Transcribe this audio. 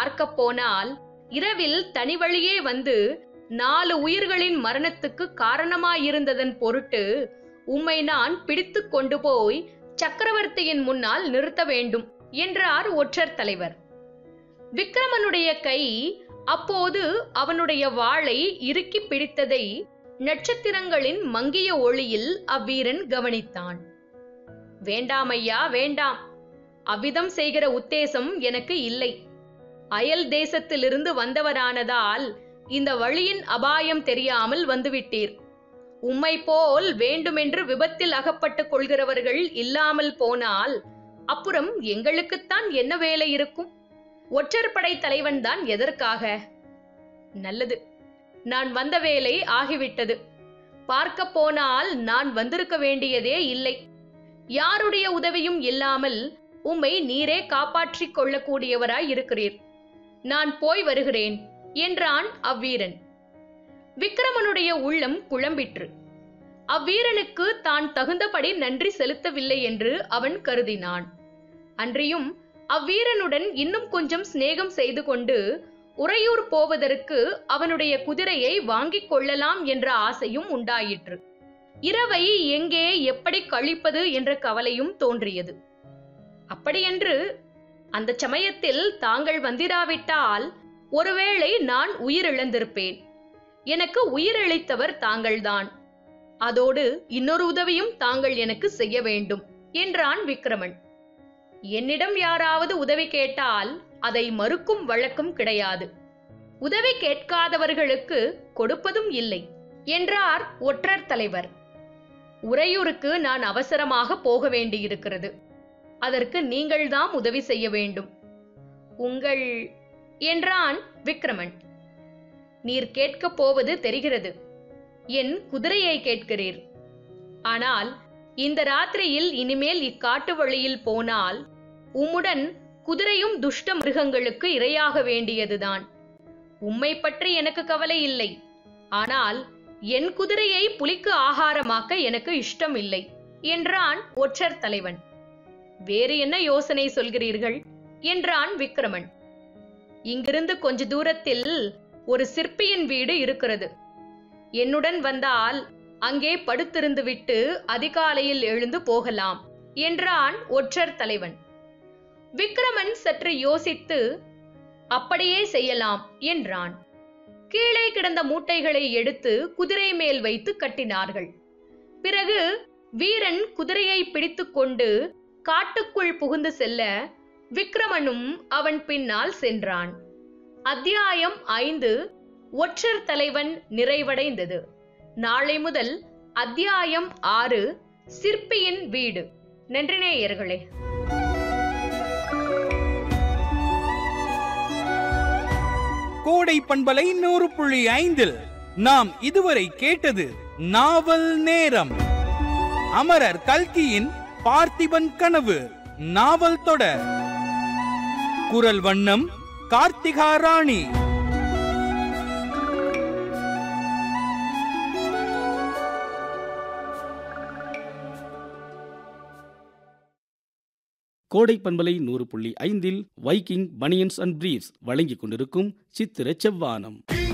பார்க்கப் போனால் இரவில் தனி வழியே வந்து நாலு உயிர்களின் மரணத்துக்கு காரணமாயிருந்ததன் பொருட்டு உம்மை நான் பிடித்துக் கொண்டு போய் சக்கரவர்த்தியின் முன்னால் நிறுத்த வேண்டும் என்றார் ஒற்றர் தலைவர் விக்ரமனுடைய கை அப்போது அவனுடைய வாளை இறுக்கி பிடித்ததை நட்சத்திரங்களின் மங்கிய ஒளியில் அவ்வீரன் கவனித்தான் வேண்டாம் ஐயா வேண்டாம் அவ்விதம் செய்கிற உத்தேசம் எனக்கு இல்லை அயல் தேசத்திலிருந்து வந்தவரானதால் இந்த வழியின் அபாயம் தெரியாமல் வந்துவிட்டீர் உம்மை போல் வேண்டுமென்று விபத்தில் அகப்பட்டுக் கொள்கிறவர்கள் இல்லாமல் போனால் அப்புறம் எங்களுக்குத்தான் என்ன வேலை இருக்கும் ஒற்றற்படை தலைவன் தான் எதற்காக நல்லது நான் வந்த வேலை ஆகிவிட்டது பார்க்க போனால் நான் வந்திருக்க வேண்டியதே இல்லை யாருடைய உதவியும் இல்லாமல் உம்மை நீரே காப்பாற்றிக் கொள்ளக்கூடியவராய் இருக்கிறீர் நான் போய் வருகிறேன் என்றான் அவ்வீரன் விக்ரமனுடைய உள்ளம் குழம்பிற்று அவ்வீரனுக்கு தான் தகுந்தபடி நன்றி செலுத்தவில்லை என்று அவன் கருதினான் அன்றியும் அவ்வீரனுடன் இன்னும் கொஞ்சம் சிநேகம் செய்து கொண்டு உறையூர் போவதற்கு அவனுடைய குதிரையை வாங்கிக் கொள்ளலாம் என்ற ஆசையும் உண்டாயிற்று இரவை எங்கே எப்படி கழிப்பது என்ற கவலையும் தோன்றியது அப்படியென்று அந்த சமயத்தில் தாங்கள் வந்திராவிட்டால் ஒருவேளை நான் உயிரிழந்திருப்பேன் எனக்கு உயிரிழைத்தவர் தாங்கள்தான் அதோடு இன்னொரு உதவியும் தாங்கள் எனக்கு செய்ய வேண்டும் என்றான் விக்ரமன் என்னிடம் யாராவது உதவி கேட்டால் அதை மறுக்கும் வழக்கம் கிடையாது உதவி கேட்காதவர்களுக்கு கொடுப்பதும் இல்லை என்றார் ஒற்றர் தலைவர் உறையூருக்கு நான் அவசரமாக போக வேண்டியிருக்கிறது அதற்கு நீங்கள்தான் உதவி செய்ய வேண்டும் உங்கள் என்றான் விக்ரமன் நீர் கேட்கப் போவது தெரிகிறது என் குதிரையை கேட்கிறீர் ஆனால் இந்த ராத்திரியில் இனிமேல் இக்காட்டு வழியில் போனால் உம்முடன் குதிரையும் துஷ்ட மிருகங்களுக்கு இரையாக வேண்டியதுதான் உம்மை பற்றி எனக்கு கவலை இல்லை ஆனால் என் குதிரையை புலிக்கு ஆகாரமாக்க எனக்கு இஷ்டம் இல்லை என்றான் ஒற்றர் தலைவன் வேறு என்ன யோசனை சொல்கிறீர்கள் என்றான் விக்ரமன் இங்கிருந்து கொஞ்ச தூரத்தில் ஒரு சிற்பியின் வீடு இருக்கிறது என்னுடன் வந்தால் அங்கே படுத்திருந்து விட்டு அதிகாலையில் எழுந்து போகலாம் என்றான் ஒற்றர் தலைவன் விக்ரமன் சற்று யோசித்து அப்படியே செய்யலாம் என்றான் கீழே கிடந்த மூட்டைகளை எடுத்து குதிரை மேல் வைத்து கட்டினார்கள் பிறகு வீரன் குதிரையை பிடித்துக்கொண்டு காட்டுக்குள் புகுந்து செல்ல விக்ரமனும் அவன் பின்னால் சென்றான் அத்தியாயம் ஐந்து ஒற்றர் தலைவன் நிறைவடைந்தது நாளை முதல் அத்தியாயம் ஆறு சிற்பியின் வீடு நன்றி நேயர்களே கோடை பண்பலை நூறு புள்ளி ஐந்தில் நாம் இதுவரை கேட்டது நாவல் நேரம் அமரர் கல்கியின் பார்த்திபன் கனவு நாவல் தொடர் குரல் வண்ணம் கார்த்திகா ராணி கோடை பண்பலை நூறு புள்ளி ஐந்தில் வைக்கிங் பனியன்ஸ் அண்ட் பிரீவ்ஸ் வழங்கிக் கொண்டிருக்கும் சித்திர செவ்வானம்